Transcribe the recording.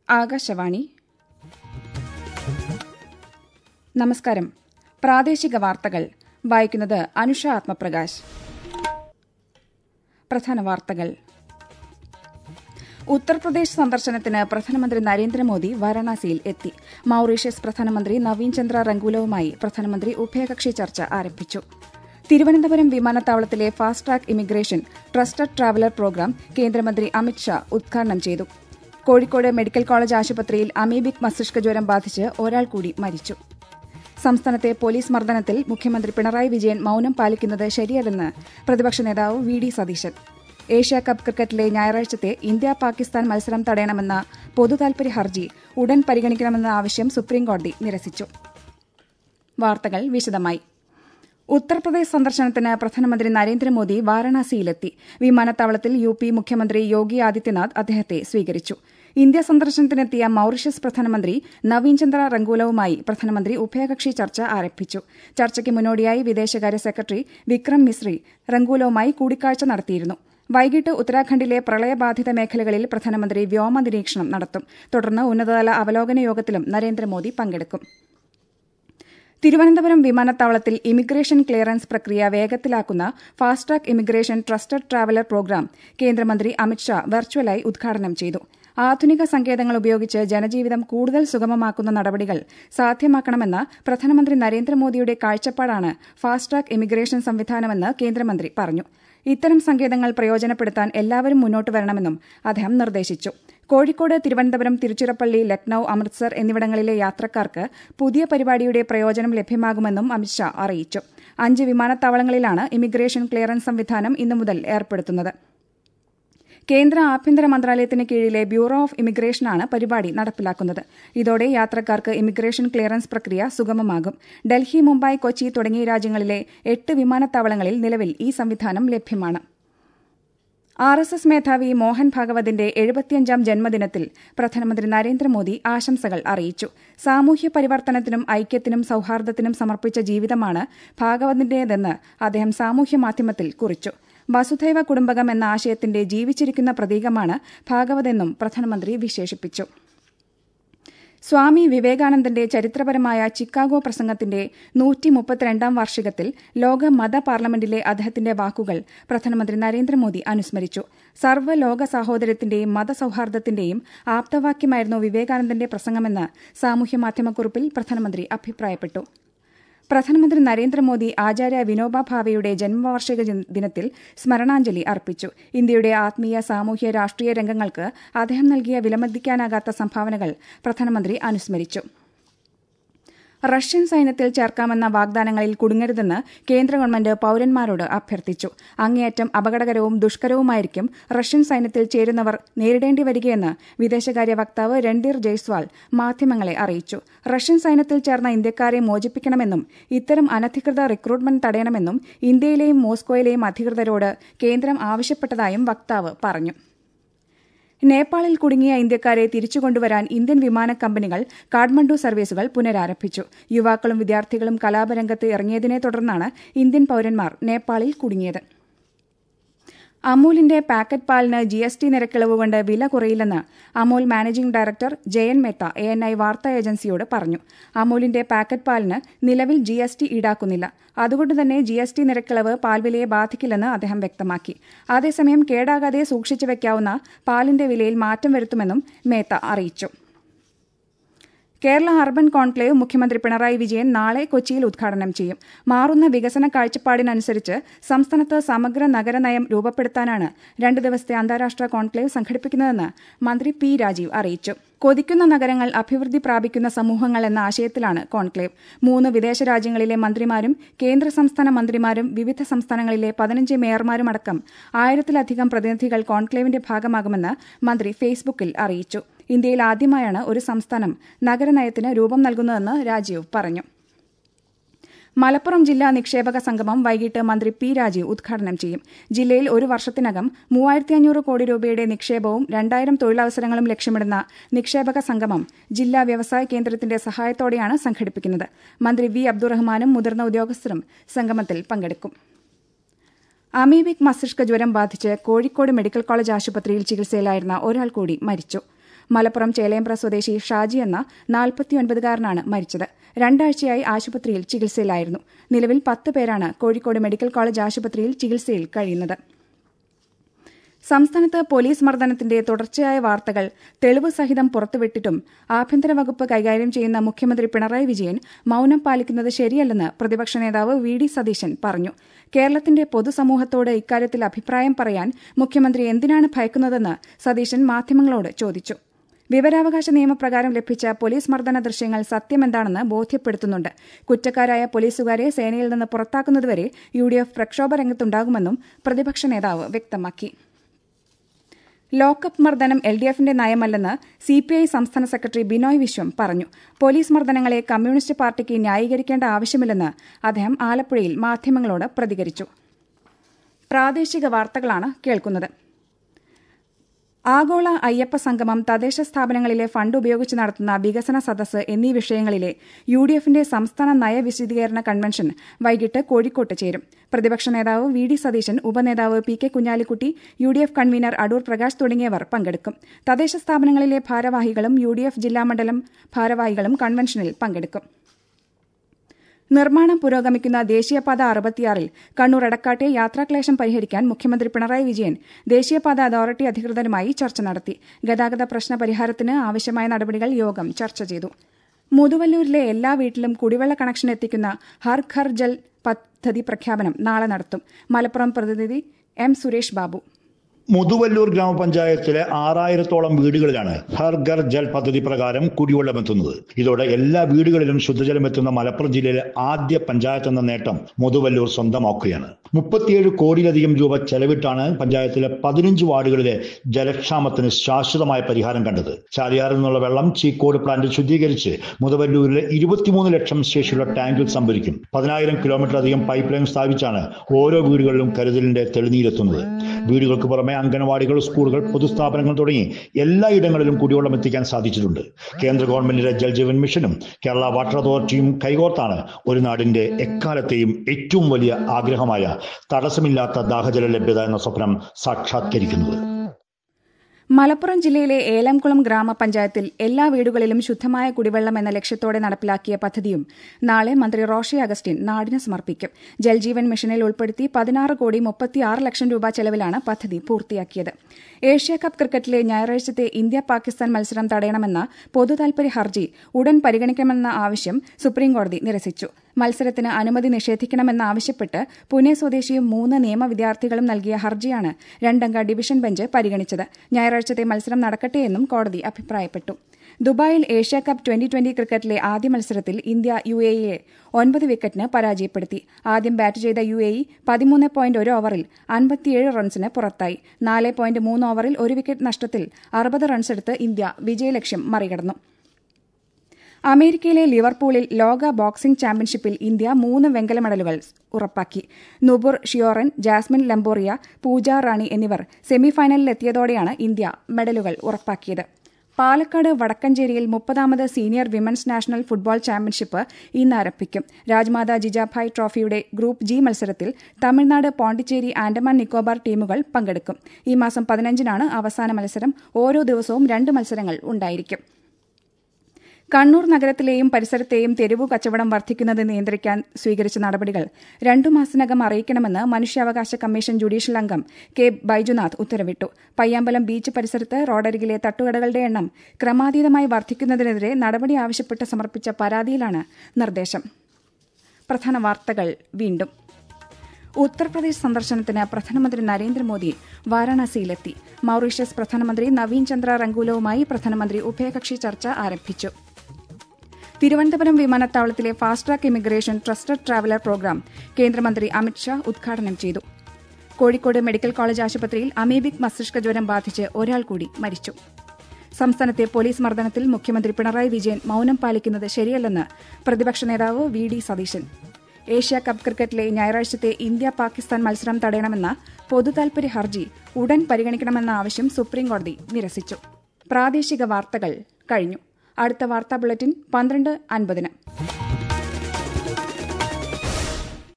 ആകാശവാണി നമസ്കാരം പ്രാദേശിക വാർത്തകൾ വായിക്കുന്നത് അനുഷ ആത്മപ്രകാശ് പ്രധാന വാർത്തകൾ ഉത്തർപ്രദേശ് സന്ദർശനത്തിന് പ്രധാനമന്ത്രി നരേന്ദ്രമോദി വാരണാസിയിൽ എത്തി മൌറീഷ്യസ് പ്രധാനമന്ത്രി നവീൻ ചന്ദ്ര റംഗൂലവുമായി പ്രധാനമന്ത്രി ഉഭയകക്ഷി ചർച്ച ആരംഭിച്ചു തിരുവനന്തപുരം വിമാനത്താവളത്തിലെ fast track immigration trusted traveller programme കേന്ദ്രമന്ത്രി അമിത്ഷാ ഉദ്ഘാടനം ചെയ്തു കോഴിക്കോട് മെഡിക്കൽ കോളേജ് ആശുപത്രിയിൽ അമീബിക് മസ്തിഷ്ക ജ്വരം ബാധിച്ച് ഒരാൾ കൂടി മരിച്ചു സംസ്ഥാനത്തെ പോലീസ് മർദ്ദനത്തിൽ മുഖ്യമന്ത്രി പിണറായി വിജയൻ മൌനം പാലിക്കുന്നത് ശരിയല്ലെന്ന് പ്രതിപക്ഷ നേതാവ് V D Satheesan Asia cup ക്രിക്കറ്റിലെ ഞായറാഴ്ചത്തെ ഇന്ത്യ പാകിസ്ഥാൻ മത്സരം തടയണമെന്ന പൊതുതാൽപര്യ ഹർജി ഉടൻ പരിഗണിക്കണമെന്ന ആവശ്യം സുപ്രീംകോടതി നിരസിച്ചു വാർത്തകൾ വിശദമായി ഉത്തർപ്രദേശ് സന്ദർശനത്തിന് പ്രധാനമന്ത്രി നരേന്ദ്രമോദി വാരണാസിയിലെത്തി വിമാനത്താവളത്തിൽ യു പി മുഖ്യമന്ത്രി യോഗി ആദിത്യനാഥ് അദ്ദേഹത്തെ സ്വീകരിച്ചു ഇന്ത്യ സന്ദർശനത്തിനെത്തിയ മൌറീഷ്യസ് പ്രധാനമന്ത്രി നവീൻ ചന്ദ്ര റംഗൂലവുമായി പ്രധാനമന്ത്രി ഉഭയകക്ഷി ചർച്ച ആരംഭിച്ചു ചർച്ചയ്ക്ക് മുന്നോടിയായി വിദേശകാര്യ സെക്രട്ടറി വിക്രം മിശ്രി റംഗൂലവുമായി കൂടിക്കാഴ്ച നടത്തിയിരുന്നു വൈകിട്ട് ഉത്തരാഖണ്ഡിലെ പ്രളയബാധിത മേഖലകളിൽ പ്രധാനമന്ത്രി വ്യോമ നിരീക്ഷണം നടത്തും തുടർന്ന് ഉന്നതതല അവലോകന യോഗത്തിലും നരേന്ദ്രമോദി പങ്കെടുക്കും തിരുവനന്തപുരം വിമാനത്താവളത്തിൽ ഇമിഗ്രേഷൻ ക്ലിയറൻസ് പ്രക്രിയ വേഗത്തിലാക്കുന്ന fast track immigration trusted traveller programme കേന്ദ്രമന്ത്രി അമിത്ഷാ വെർച്വലായി ഉദ്ഘാടനം ചെയ്തു ആധുനിക സങ്കേതങ്ങൾ ഉപയോഗിച്ച് ജനജീവിതം കൂടുതൽ സുഗമമാക്കുന്ന നടപടികൾ സാധ്യമാക്കണമെന്ന പ്രധാനമന്ത്രി നരേന്ദ്രമോദിയുടെ കാഴ്ചപ്പാടാണ് ഫാസ്റ്റ് ട്രാക്ക് ഇമിഗ്രേഷൻ സംവിധാനമെന്ന് കേന്ദ്രമന്ത്രി പറഞ്ഞു ഇത്തരം സങ്കേതങ്ങൾ പ്രയോജനപ്പെടുത്താൻ എല്ലാവരും മുന്നോട്ട് വരണമെന്നും അദ്ദേഹം നിർദ്ദേശിച്ചു കോഴിക്കോട് തിരുവനന്തപുരം തിരുച്ചിറപ്പള്ളി ലക്നൌ അമൃത്സർ എന്നിവിടങ്ങളിലെ യാത്രക്കാർക്ക് പുതിയ പരിപാടിയുടെ പ്രയോജനം ലഭ്യമാകുമെന്നും അമിത്ഷാ അറിയിച്ചു അഞ്ച് വിമാനത്താവളങ്ങളിലാണ് ഇമിഗ്രേഷൻ ക്ലിയറൻസ് സംവിധാനം ഇന്നു മുതൽ ഏർപ്പെടുത്തുന്നത് കേന്ദ്ര ആഭ്യന്തര മന്ത്രാലയത്തിന് കീഴിലെ ബ്യൂറോ ഓഫ് ഇമിഗ്രേഷനാണ് പരിപാടി നടപ്പിലാക്കുന്നത് ഇതോടെ യാത്രക്കാർക്ക് ഇമിഗ്രേഷൻ ക്ലിയറൻസ് പ്രക്രിയ സുഗമമാകും ഡൽഹി മുംബൈ കൊച്ചി തുടങ്ങിയ രാജ്യങ്ങളിലെ എട്ട് വിമാനത്താവളങ്ങളിൽ നിലവിൽ ഈ സംവിധാനം ലഭ്യമാണ് ആർ എസ് എസ് മേധാവി മോഹൻ ഭാഗവതിന്റെ എഴുപത്തിയഞ്ചാം ജന്മദിനത്തിൽ പ്രധാനമന്ത്രി നരേന്ദ്രമോദി ആശംസകൾ അറിയിച്ചു സാമൂഹ്യ പരിവർത്തനത്തിനും ഐക്യത്തിനും സൌഹാർദ്ദത്തിനും സമർപ്പിച്ച ജീവിതമാണ് ഭാഗവതിന്റേതെന്ന് അദ്ദേഹം സാമൂഹ്യ മാധ്യമത്തിൽ കുറിച്ചു വസുധൈവ കുടുംബകം എന്ന ആശയത്തിന്റെ ജീവിച്ചിരിക്കുന്ന പ്രതീകമാണ് ഭാഗവതെന്നും പ്രധാനമന്ത്രി വിശേഷിപ്പിച്ചു സ്വാമി വിവേകാനന്ദന്റെ ചരിത്രപരമായ ചിക്കാഗോ പ്രസംഗത്തിന്റെ നൂറ്റി മുപ്പത്തിരണ്ടാം വാർഷികത്തിൽ ലോക മത പാർലമെന്റിലെ അദ്ദേഹത്തിന്റെ വാക്കുകൾ പ്രധാനമന്ത്രി നരേന്ദ്രമോദി അനുസ്മരിച്ചു സർവ്വലോക സാഹോദര്യത്തിന്റെയും മതസൌഹാർദ്ദത്തിന്റെയും ആപ്തവാക്യമായിരുന്നു വിവേകാനന്ദന്റെ പ്രസംഗമെന്ന് സാമൂഹ്യമാധ്യമക്കുറിപ്പിൽ പ്രധാനമന്ത്രി അഭിപ്രായപ്പെട്ടു പ്രധാനമന്ത്രി നരേന്ദ്രമോദി ആചാര്യ വിനോബ ഭാവെയുടെ ജന്മവാർഷിക ദിനത്തിൽ സ്മരണാഞ്ജലി അർപ്പിച്ചു ഇന്ത്യയുടെ ആത്മീയ സാമൂഹ്യ രാഷ്ട്രീയ രംഗങ്ങൾക്ക് അദ്ദേഹം നൽകിയ വിലമതിക്കാനാകാത്ത സംഭാവനകൾ പ്രധാനമന്ത്രി അനുസ്മരിച്ചു റഷ്യൻ സൈന്യത്തിൽ ചേർക്കാമെന്ന വാഗ്ദാനങ്ങളിൽ കുടുങ്ങരുതെന്ന് കേന്ദ്ര ഗവൺമെന്റ് പൌരന്മാരോട് അഭ്യർത്ഥിച്ചു അങ്ങേയറ്റം അപകടകരവും ദുഷ്കരവുമായിരിക്കും റഷ്യൻ സൈന്യത്തിൽ ചേരുന്നവർ നേരിടേണ്ടി വരികയെന്ന് വിദേശകാര്യ വക്താവ് രൺധീർ ജയ്സ്വാൾ മാധ്യമങ്ങളെ അറിയിച്ചു റഷ്യൻ സൈന്യത്തിൽ ചേർന്ന ഇന്ത്യക്കാരെ മോചിപ്പിക്കണമെന്നും ഇത്തരം അനധികൃത റിക്രൂട്ട്മെന്റ് തടയണമെന്നും ഇന്ത്യയിലെയും മോസ്കോയിലെയും അധികൃതരോട് കേന്ദ്രം ആവശ്യപ്പെട്ടതായും വക്താവ് പറഞ്ഞു നേപ്പാളിൽ കുടുങ്ങിയ ഇന്ത്യക്കാരെ തിരിച്ചുകൊണ്ടുവരാൻ ഇന്ത്യൻ വിമാന കമ്പനികൾ കാഠ്മണ്ഡു സർവീസുകൾ പുനരാരംഭിച്ചു യുവാക്കളും വിദ്യാർത്ഥികളും കലാപരംഗത്ത് ഇറങ്ങിയതിനെ തുടർന്നാണ് ഇന്ത്യൻ പൌരന്മാർ നേപ്പാളിൽ കുടുങ്ങിയത് അമൂലിന്റെ പാക്കറ്റ് പാലിന് ജി എസ് ടി നിരക്കിളവ് കൊണ്ട് വില കുറയില്ലെന്ന് Amul managing director Jayen Mehta A N I വാർത്താ ഏജൻസിയോട് പറഞ്ഞു അമൂലിന്റെ പാക്കറ്റ് പാലിന് നിലവിൽ ജി എസ് ടി ഈടാക്കുന്നില്ല അതുകൊണ്ട് തന്നെ ജി എസ് ടി നിരക്കിളവ് പാൽവിലയെ ബാധിക്കില്ലെന്ന് അദ്ദേഹം വ്യക്തമാക്കി അതേസമയം കേടാകാതെ സൂക്ഷിച്ചു വയ്ക്കാവുന്ന പാലിന്റെ വിലയിൽ മാറ്റം വരുത്തുമെന്നും മേത്ത അറിയിച്ചു കേരള അർബൻ കോൺക്ലേവ് മുഖ്യമന്ത്രി പിണറായി വിജയൻ നാളെ കൊച്ചിയിൽ ഉദ്ഘാടനം ചെയ്യും മാറുന്ന വികസന കാഴ്ചപ്പാടിനനുസരിച്ച് സംസ്ഥാനത്ത് സമഗ്ര നഗരനയം രൂപപ്പെടുത്താനാണ് രണ്ട് ദിവസത്തെ അന്താരാഷ്ട്ര കോൺക്ലേവ് സംഘടിപ്പിക്കുന്നതെന്ന് മന്ത്രി പി രാജീവ് അറിയിച്ചു കൊതിക്കുന്ന നഗരങ്ങൾ അഭിവൃദ്ധി പ്രാപിക്കുന്ന സമൂഹങ്ങൾ എന്ന ആശയത്തിലാണ് കോൺക്ലേവ് മൂന്ന് വിദേശ രാജ്യങ്ങളിലെ മന്ത്രിമാരും കേന്ദ്ര സംസ്ഥാന മന്ത്രിമാരും വിവിധ സംസ്ഥാനങ്ങളിലെ പതിനഞ്ച് മേയർമാരുമടക്കം ആയിരത്തിലധികം പ്രതിനിധികൾ കോൺക്ലേവിന്റെ ഭാഗമാകുമെന്ന് മന്ത്രി ഫേസ്ബുക്കിൽ അറിയിച്ചു ഇന്ത്യയിൽ ആദ്യമായാണ് ഒരു സംസ്ഥാനം നഗരനയത്തിന് രൂപം നൽകുന്നതെന്ന് രാജീവ് പറഞ്ഞു മലപ്പുറം ജില്ലാ നിക്ഷേപക സംഗമം വൈകിട്ട് മന്ത്രി പി രാജീവ് ഉദ്ഘാടനം ചെയ്യും ജില്ലയിൽ ഒരു വർഷത്തിനകം മൂവായിരത്തി അഞ്ഞൂറ് കോടി രൂപയുടെ നിക്ഷേപവും രണ്ടായിരം തൊഴിലവസരങ്ങളും ലക്ഷ്യമിടുന്ന നിക്ഷേപക സംഗമം ജില്ലാ വ്യവസായ കേന്ദ്രത്തിന്റെ സഹായത്തോടെയാണ് സംഘടിപ്പിക്കുന്നത് മന്ത്രി വി അബ്ദുറഹ്മാനും മുതിർന്ന ഉദ്യോഗസ്ഥരും സംഗമത്തിൽ പങ്കെടുക്കും അമീബിക് മസ്തിഷ്ക ജ്വരം ബാധിച്ച് കോഴിക്കോട് മെഡിക്കൽ കോളേജ് ആശുപത്രിയിൽ ചികിത്സയിലായിരുന്ന ഒരാൾ കൂടി മരിച്ചു മലപ്പുറം ചേലേമ്പ്ര സ്വദേശി ഷാജി എന്ന നാൽപ്പത്തിയൊൻപതുകാരനാണ് മരിച്ചത് രണ്ടാഴ്ചയായി ആശുപത്രിയിൽ ചികിത്സയിലായിരുന്നു നിലവിൽ പത്ത് പേരാണ് കോഴിക്കോട് മെഡിക്കൽ കോളേജ് ആശുപത്രിയിൽ ചികിത്സയിൽ കഴിയുന്നത് സംസ്ഥാനത്ത് പോലീസ് മർദ്ദനത്തിന്റെ തുടർച്ചയായ വാർത്തകൾ തെളിവ് സഹിതം പുറത്തുവിട്ടിട്ടും ആഭ്യന്തര വകുപ്പ് കൈകാര്യം ചെയ്യുന്ന മുഖ്യമന്ത്രി പിണറായി വിജയൻ മൌനം പാലിക്കുന്നത് ശരിയല്ലെന്ന് പ്രതിപക്ഷ നേതാവ് വി ഡി സതീശൻ പറഞ്ഞു കേരളത്തിന്റെ പൊതുസമൂഹത്തോട് ഇക്കാര്യത്തിൽ അഭിപ്രായം പറയാൻ മുഖ്യമന്ത്രി എന്തിനാണ് ഭയക്കുന്നതെന്ന് സതീശൻ മാധ്യമങ്ങളോട് ചോദിച്ചു വിവരാവകാശ നിയമപ്രകാരം ലഭിച്ച പോലീസ് മർദ്ദന ദൃശ്യങ്ങൾ സത്യമെന്താണെന്ന് ബോധ്യപ്പെടുത്തുന്നുണ്ട് കുറ്റക്കാരായ പോലീസുകാരെ സേനയിൽ നിന്ന് പുറത്താക്കുന്നതുവരെ യു ഡി എഫ് പ്രക്ഷോഭ രംഗത്തുണ്ടാകുമെന്നും പ്രതിപക്ഷ നേതാവ് വ്യക്തമാക്കി ലോക്കപ്പ് മർദ്ദനം എൽ ഡി എഫിന്റെ നയമല്ലെന്ന് സി പി ഐ സംസ്ഥാന സെക്രട്ടറി ബിനോയ് വിശ്വം പറഞ്ഞു പോലീസ് മർദ്ദനങ്ങളെ കമ്മ്യൂണിസ്റ്റ് പാർട്ടിക്ക് ന്യായീകരിക്കേണ്ട ആവശ്യമില്ലെന്ന് അദ്ദേഹം ആലപ്പുഴയിൽ മാധ്യമങ്ങളോട് പ്രതികരിച്ചു പ്രാദേശിക വാർത്തകളാണ് കേൾക്കുന്നത് ആഗോള അയ്യപ്പ സംഗമം തദ്ദേശ സ്ഥാപനങ്ങളിലെ ഫണ്ട് ഉപയോഗിച്ച് നടത്തുന്ന വികസന സദസ്സ് എന്നീ വിഷയങ്ങളിലെ യു ഡി എഫിന്റെ സംസ്ഥാന നയവിശദീകരണ കൺവെൻഷൻ വൈകിട്ട് കോഴിക്കോട്ട് ചേരും പ്രതിപക്ഷ നേതാവ് വി ഡി സതീശൻ ഉപനേതാവ് P K Kunhalikutty U D F convener Adoor Prakash തുടങ്ങിയവർ പങ്കെടുക്കും തദ്ദേശ സ്ഥാപനങ്ങളിലെ ഭാരവാഹികളും യു ഡി എഫ് ജില്ലാ മണ്ഡലം ഭാരവാഹികളും കൺവെൻഷനിൽ പങ്കെടുക്കും നിർമ്മാണം പുരോഗമിക്കുന്ന ദേശീയപാത അറുപത്തിയാറിൽ കണ്ണൂർ എടക്കാട്ടെ യാത്രാക്ലേശം പരിഹരിക്കാൻ മുഖ്യമന്ത്രി പിണറായി വിജയൻ ദേശീയപാത അതോറിറ്റി അധികൃതരുമായി ചർച്ച നടത്തി ഗതാഗത പ്രശ്ന പരിഹാരത്തിന് ആവശ്യമായ നടപടികൾ യോഗം ചർച്ച ചെയ്തു മുതുവല്ലൂരിലെ എല്ലാ വീട്ടിലും കുടിവെള്ള കണക്ഷൻ എത്തിക്കുന്ന ഹർ ഘർ ജൽ പദ്ധതി പ്രഖ്യാപനം നാളെ നടത്തും മലപ്പുറം പ്രതിനിധി എം സുരേഷ് ബാബു മുതുവല്ലൂർ ഗ്രാമപഞ്ചായത്തിലെ ആറായിരത്തോളം വീടുകളിലാണ് ഹർ ഘർ ജൽ പദ്ധതി പ്രകാരം കുടിവെള്ളം എത്തുന്നത് ഇതോടെ എല്ലാ വീടുകളിലും ശുദ്ധജലം എത്തുന്ന മലപ്പുറം ജില്ലയിലെ ആദ്യ പഞ്ചായത്ത് എന്ന നേട്ടം മുതുവല്ലൂർ സ്വന്തമാക്കുകയാണ് മുപ്പത്തിയേഴ് കോടിയിലധികം രൂപ ചെലവിട്ടാണ് പഞ്ചായത്തിലെ പതിനഞ്ച് വാർഡുകളിലെ ജലക്ഷാമത്തിന് ശാശ്വതമായ പരിഹാരം കണ്ടത് ചാലിയാറിൽ നിന്നുള്ള വെള്ളം ചീക്കോട് പ്ലാന്റിൽ ശുദ്ധീകരിച്ച് മുതുവല്ലൂരിലെ ഇരുപത്തിമൂന്ന് ലക്ഷം ശേഷിയുള്ള ടാങ്കിൽ സംഭരിക്കും പതിനായിരം കിലോമീറ്റർ അധികം പൈപ്പ് ലൈൻ സ്ഥാപിച്ചാണ് ഓരോ വീടുകളിലും കരുതലിന്റെ തെളിനീരെത്തുന്നത് വീടുകൾക്ക് പുറമെ അംഗനവാടികൾ സ്കൂളുകൾ പൊതുസ്ഥാപനങ്ങൾ തുടങ്ങി എല്ലായിടങ്ങളിലും കുടിവെള്ളം എത്തിക്കാൻ സാധിച്ചിട്ടുണ്ട് കേന്ദ്ര ഗവൺമെന്റിന്റെ ജൽജീവൻ മിഷനും കേരള വാട്ടർ അതോറിറ്റിയും കൈകോർത്താണ് ഒരു നാടിന്റെ എക്കാലത്തെയും ഏറ്റവും വലിയ ആഗ്രഹമായ തടസ്സമില്ലാത്ത ദാഹജല ലഭ്യത എന്ന സ്വപ്നം സാക്ഷാത്കരിക്കുന്നത് മലപ്പുറം ജില്ലയിലെ ഏലംകുളം ഗ്രാമപഞ്ചായത്തിൽ എല്ലാ വീടുകളിലും ശുദ്ധമായ കുടിവെള്ളം എന്ന ലക്ഷ്യത്തോടെ നടപ്പിലാക്കിയ പദ്ധതിയും നാളെ മന്ത്രി റോഷി അഗസ്റ്റിൻ നാടിന് സമർപ്പിക്കും ജൽജീവൻ മിഷനിൽ ഉൾപ്പെടുത്തി പതിനാറ് കോടി മുപ്പത്തിയാറ് ലക്ഷം രൂപ ചെലവിലാണ് പദ്ധതി പൂർത്തിയാക്കിയത് ഏഷ്യ കപ്പ് ക്രിക്കറ്റിലെ ഞായറാഴ്ചത്തെ ഇന്ത്യ പാകിസ്ഥാൻ മത്സരം തടയണമെന്ന പൊതുതാൽപര്യ ഹർജി ഉടൻ പരിഗണിക്കണമെന്ന ആവശ്യം സുപ്രീംകോടതി നിരസിച്ചു മത്സരത്തിന് അനുമതി നിഷേധിക്കണമെന്നാവശ്യപ്പെട്ട് പുനെ സ്വദേശിയും മൂന്ന് നിയമ വിദ്യാർത്ഥികളും നൽകിയ ഹർജിയാണ് രണ്ടംഗ ഡിവിഷൻ ബെഞ്ച് പരിഗണിച്ചത് ഞായറാഴ്ചത്തെ മത്സരം നടക്കട്ടെയെന്നും കോടതി അഭിപ്രായപ്പെട്ടു ദുബായിൽ ഏഷ്യ കപ്പ് ട്വന്റി ട്വന്റി ക്രിക്കറ്റിലെ ആദ്യ മത്സരത്തിൽ ഇന്ത്യ യു എ ഇയെ ഒൻപത് വിക്കറ്റിന് പരാജയപ്പെടുത്തി ആദ്യം ബാറ്റ് ചെയ്ത യു എ ഇ പതിമൂന്ന് പോയിന്റ് ഒരു ഓവറിൽ അൻപത്തിയേഴ് റൺസിന് പുറത്തായി നാല് പോയിന്റ് മൂന്ന് ഓവറിൽ ഒരു വിക്കറ്റ് നഷ്ടത്തിൽ അറുപത് റൺസെടുത്ത് ഇന്ത്യ വിജയലക്ഷ്യം മറികടന്നു അമേരിക്കയിലെ ലിവർപൂളിൽ ലോക ബോക്സിംഗ് ചാമ്പ്യൻഷിപ്പിൽ ഇന്ത്യ മൂന്ന് വെങ്കല മെഡലുകൾ ഉറപ്പാക്കി നുബുർ ഷിയോറൻ ജാസ്മിൻ ലംബോറിയ പൂജ റാണി എന്നിവർ സെമിഫൈനലിലെത്തിയതോടെയാണ് ഇന്ത്യ മെഡലുകൾ ഉറപ്പാക്കിയത് പാലക്കാട് വടക്കഞ്ചേരിയിൽ മുപ്പതാമത് senior women's national football championship ഇന്ന് ആരംഭിക്കും രാജ്മാത ജിജാഭായ് ട്രോഫിയുടെ ഗ്രൂപ്പ് ജി മത്സരത്തിൽ തമിഴ്നാട് പോണ്ടിച്ചേരി ആൻഡമാൻ നിക്കോബാർ ടീമുകൾ പങ്കെടുക്കും ഈ മാസം പതിനഞ്ചിനാണ് അവസാന മത്സരം ഓരോ ദിവസവും രണ്ട് മത്സരങ്ങൾ ഉണ്ടായിരിക്കും കണ്ണൂർ നഗരത്തിലെയും പരിസരത്തെയും തെരുവു കച്ചവടം വർദ്ധിക്കുന്നത് നിയന്ത്രിക്കാൻ സ്വീകരിച്ച നടപടികൾ രണ്ടു മാസത്തിനകം അറിയിക്കണമെന്ന് മനുഷ്യാവകാശ കമ്മീഷൻ ജുഡീഷ്യൽ അംഗം കെ ബൈജുനാഥ് ഉത്തരവിട്ടു പയ്യാമ്പലം ബീച്ച് പരിസരത്ത് റോഡരികിലെ തട്ടുകടകളുടെ എണ്ണം ക്രമാതീതമായി വർദ്ധിക്കുന്നതിനെതിരെ നടപടി ആവശ്യപ്പെട്ട് സമർപ്പിച്ച പരാതിയിലാണ് നിർദ്ദേശം പ്രധാന വാർത്തകൾ വീണ്ടും ഉത്തർപ്രദേശ് സന്ദർശനത്തിന് പ്രധാനമന്ത്രി നരേന്ദ്രമോദി വാരാണസിയിലെത്തി മൌറീഷ്യസ് പ്രധാനമന്ത്രി നവീൻ ചന്ദ്ര റംഗൂലവുമായി പ്രധാനമന്ത്രി ഉഭയകക്ഷി ചർച്ച ആരംഭിച്ചു തിരുവനന്തപുരം വിമാനത്താവളത്തിലെ fast track immigration trusted traveller programme കേന്ദ്രമന്ത്രി അമിത്ഷാ ഉദ്ഘാടനം ചെയ്തു കോഴിക്കോട് മെഡിക്കൽ കോളേജ് ആശുപത്രിയിൽ അമീബിക് മസ്തിഷ്ക ജ്വരം ബാധിച്ച് ഒരാൾ കൂടി മരിച്ചു സംസ്ഥാനത്തെ പോലീസ് മർദ്ദനത്തിൽ മുഖ്യമന്ത്രി പിണറായി വിജയൻ മൌനം പാലിക്കുന്നത് ശരിയല്ലെന്ന് പ്രതിപക്ഷ നേതാവ് V D Satheesan Asia cup ക്രിക്കറ്റിലെ ഞായറാഴ്ചത്തെ ഇന്ത്യ പാകിസ്ഥാൻ മത്സരം തടയണമെന്ന പൊതുതാൽപര്യ ഹർജി ഉടൻ പരിഗണിക്കണമെന്ന ആവശ്യം സുപ്രീംകോടതി നിരസിച്ചു പ്രാദേശിക വാർത്തകൾ കഴിഞ്ഞു അടുത്ത വാർത്താ ബുള്ളറ്റിൻ പന്ത്രണ്ട് അൻപതിന്